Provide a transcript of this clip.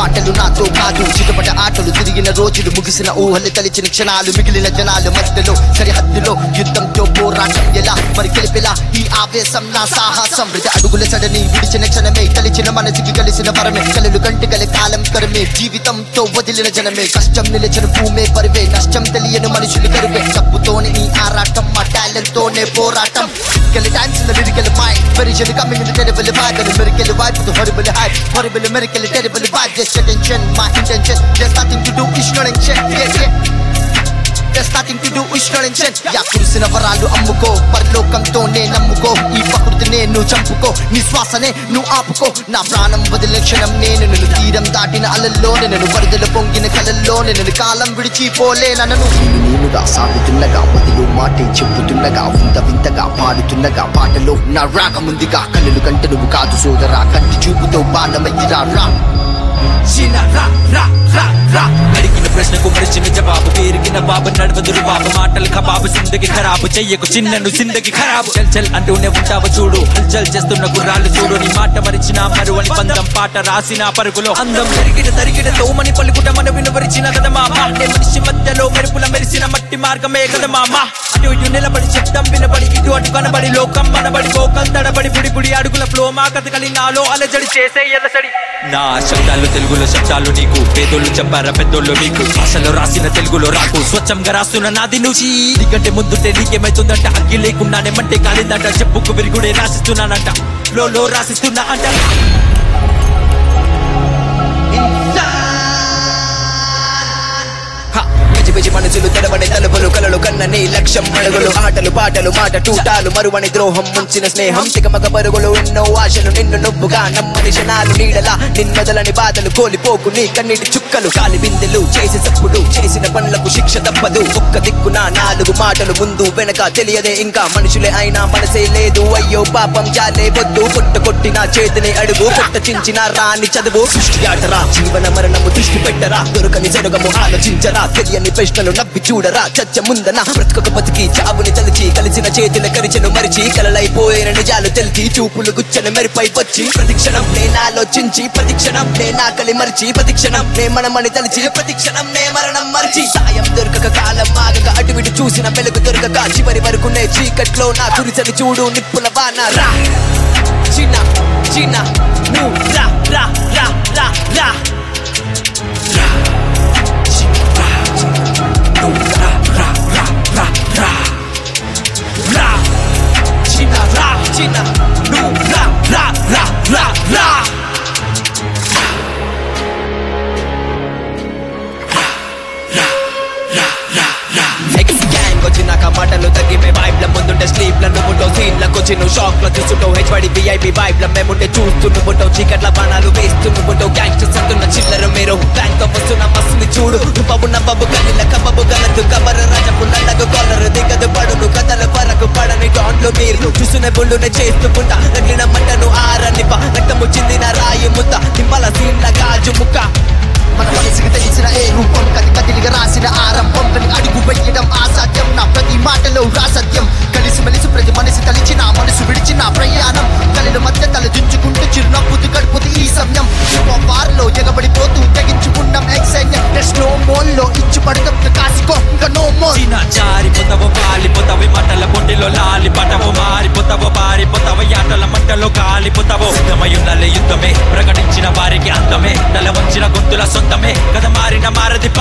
మాటలు నాతో కాదు చిటపట ఆటలు తిరిగిన రోజులు ముగిసిన ఊహలు తలిచిన క్షణాలు మిగిలిన జనాలు మధ్యలో సరిహద్దులో యుద్ధంతో పోరాటం ఎలా మరి గెలిపెలా ఈ ఆవేశం నా సాహసం వృధ అడుగుల సడని విడిచిన క్షణమే కలిచిన మనసుకి కలిసిన వరమే కలలు కంటి గల కాలం కరమే జీవితంతో వదిలిన జనమే కష్టం నిలిచిన భూమే పరివే నష్టం తెలియని మనుషులు కరువే తప్పుతోనే ఈ ఆరాటం మా టాలెంట్ తోనే పోరాటం Get times in the lyrical mind Very jelly coming in the terrible vibe And the miracle vibe with the horrible hype Horrible miracle, terrible vibe Just attention, my intention There's nothing to do, it's not intention Yeah, yeah There's nothing to do, it's not intention యా కురిసిన వరాలు అమ్ముకో పరలోకంతోనే నమ్ముకో ఈ ప్రకృతినే నువ్వు చంపుకో నీ శ్వాసనే నువ్వు ఆపుకో నా ప్రాణం వదిలిన క్షణం నేను నేను తీరం దాటిన అలల్లోనే నేను వరదలు పొంగిన కలల్లోనే నేను కాలం విడిచిపోలే నన్ను నేను నేనుగా సాగుతున్నగా వదిలు మాటే చెప్పుతున్నగా వింత వింతగా పాడుతున్నగా పాటలో నా రాగముందిగా కళ్ళు కంటే నువ్వు కాదు సోదరా కంటి చూపుతో బాణమయ్యిరా రా చిన్న రా రా రా రా అడిగిన ప్రశ్నకు మరిచిన జవాబు పేరుకిన బాబు నడవదురు బాబు మాటలు కబాబు సిందగి ఖరాబు చెయ్యకు చిన్నను సిందగి ఖరాబు చల్ చల్ అంటూనే ఉంటావు చూడు హల్చల్ చేస్తున్న గుర్రాలు చూడు నీ మాట మరిచిన మరువని బంధం పాట రాసిన పరుగులో అందం జరిగిన తరిగిన తోమని పలుకుట మన వినవరిచిన కదా మామ నే మనిషి మధ్యలో మెరుపుల మెరిసిన మట్టి మార్గమే కదా మామ అటు ఇటు నిలబడి శబ్దం వినబడి ఇటు అటు కనబడి లోకం మనబడి గోకం తడబడి బుడి బుడి అడుగుల ఫ్లో మా కథకలి నాలో అలజడి చేసే ఎలసడి నా శబ్దాలు తెలుగులో శబ్దాలు నీకు పేదోళ్ళు చెప్పారా పెద్దోళ్ళు మీకు అసలు రాసిన తెలుగులో రాకు స్వచ్ఛంగా రాస్తున్న నాది నువ్వు నీకంటే ముందుంటే నీకేమైతుందంట అగ్గి లేకుండానే మంటే కాలిందంట చెప్పుకు విరుగుడే రాసిస్తున్నానంట లో లో రాసిస్తున్నా అంట హ, పిచ్చి పిచ్చి మనసులు తెరవని తలుపులు కలలు కన్నని లక్ష్యం అడుగులు ఆటలు పాటలు మాట టూటాలు మరువని ద్రోహం ముంచిన స్నేహం తికమక పరుగులు ఎన్నో ఆశలు నిన్ను నువ్వుగా నమ్మని క్షణాలు నీడలా నిన్నదలని బాధలు కోలిపోకు నీ కన్నీటి చుక్కలు కాలి బిందెలు చేసి తప్పుడు చేసిన పనులకు శిక్ష తప్పదు ఒక్క దిక్కున నాలుగు మాటలు ముందు వెనక తెలియదే ఇంకా మనుషులే అయినా మనసే లేదు అయ్యో పాపం జాలే వద్దు కొట్ట కొట్టిన చేతిని అడుగు కొట్ట చించిన రాని చదువు సృష్టి ఆటరా జీవన మరణము దృష్టి పెట్టరా దొరకని జరగము ఆలోచించరా తెలియని ప్రశ్నలు నవ్వి చూడరా చచ్చ ముందన బ్రతుకొక బతికి చావుని తలిచి కలిసిన చేతుల కరిచెను మరిచి కలలైపోయిన నిజాలు తెలిసి చూపులు గుచ్చని మెరిపై వచ్చి ప్రతిక్షణం నేను ఆలోచించి ప్రతిక్షణం నేను ఆకలి మరిచి ప్రతిక్షణం నే మనమని తలిచి ప్రతిక్షణం నే మరణం మరిచి సాయం దొరకక కాలం ఆగక అటు ఇటు చూసిన వెలుగు దొరకక చివరి వరకు నే చీకట్లో నా కురిసని చూడు నిప్పుల వాన రా చిన్న చిన్న నువ్వు రా రా రా రా రా రా చిన్న రా చిన్న నువ్వు రా రా రా రా రా ఎక్స్ గ్యాంగ్ వచ్చినాక మాటలు తగ్గిపోయి వైబ్ల ముందుంటే స్లీప్ ల నువ్వుంటావు సీన్ లకు వచ్చి నువ్వు షాక్ లో చూస్తుంటావు హెచ్వడి విఐపి వైబ్ ల మేముంటే చూస్తూ నువ్వుంటావు చీకట్ల బాణాలు వేస్తూ నువ్వుంటావు గ్యాంగ్స్టర్స్ అంటున్న చిల్లర మీరు బ్యాంక్ తో వస్తున్న మస్తుని చూడు నువ్వు నవ్వు కనిల కబ్బు గలదు కబర రజపు నల్లగు కాలరు దిగదు పడును కథల వరకు పడని డాంట్లు మీరు చూస్తున్న బుల్లునే చేస్తుకుంటా తగిలిన మంటను ఆరనిప రక్తము చిందిన రాయి ముద్ద నిమ్మల సీన్ల గాజు ముక్క మన మనసుకి తెలిసిన ఏ రూపం కది కదిలిగా రాసిన ఆరంభం కని అడుగు వెయ్యడం అసాధ్యం నా ప్రతి మాటలో రాసత్యం కలిసి మెలిసి ప్రతి మనిషి తలిచిన మనసు విడిచిన ప్రయాణం కళల మధ్య తల దించుకుంటూ చిరునవ్వుతూ గడుపుతూ ఈ సమయం వారిలో ఎగబడిపోతూ తెగించుకున్నాం ఎక్సైన్యం స్నో మోల్లో ఇచ్చి పడతాం కాసుకో ఇంకా నో మోర్ చిన్న జారిపోతావు పాలిపోతావు మంటల పొండిలో లాలిపటవు మారిపోతావు పారిపోతావు ఆటల మంటలో కాలిపోతావు సిద్ధమయ్యున్నలే యుద్ధమే ప్రకటించిన వారికి అంతమే తల వంచిన గొంతుల సొంతమే కథ మారిన మారది